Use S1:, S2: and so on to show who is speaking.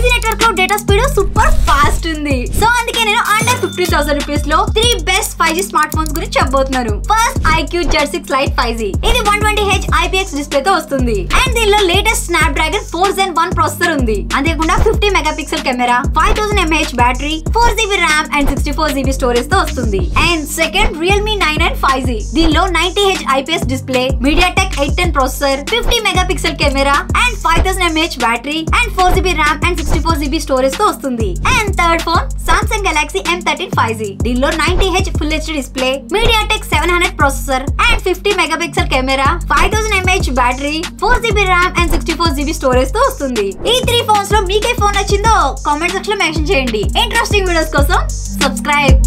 S1: five G network లో data speed super fast ఉంది so అందుకే నేను అండర్ ఫిఫ్టీ థౌసండ్ రూపీస్ లో three best five G smart phones గురించి చెప్పబోతున్నాను first iQOO Z six lite five G ఇది one twenty H IPX display తో వస్తుంది అండ్ దీనిలో latest Snapdragon four gen one processor ఉంది అంతేకాకుండా fifty mega pixel camera five thousand mAh battery four GB RAM and sixty four GB storage తో వస్తుంది and second Realme nine and five G దీనిలో ninety H IPS display MediaTek eight ten processor fifty mega pixel camera and five thousand mAh battery and four GB RAM and sixty four GB storage తో వస్తుంది and third phone Samsung Galaxy M thirteen five G దీనిలో ninety H full H display MediaTek seven hundred processor and fifty mega pixel camera five thousand mAh battery four GB RAM and sixty four GB storage తో వస్తుంది ఈ three phones లో మీకే phone నచ్చిందో comment section లో mention చేయండి interesting videos కోసం subscribe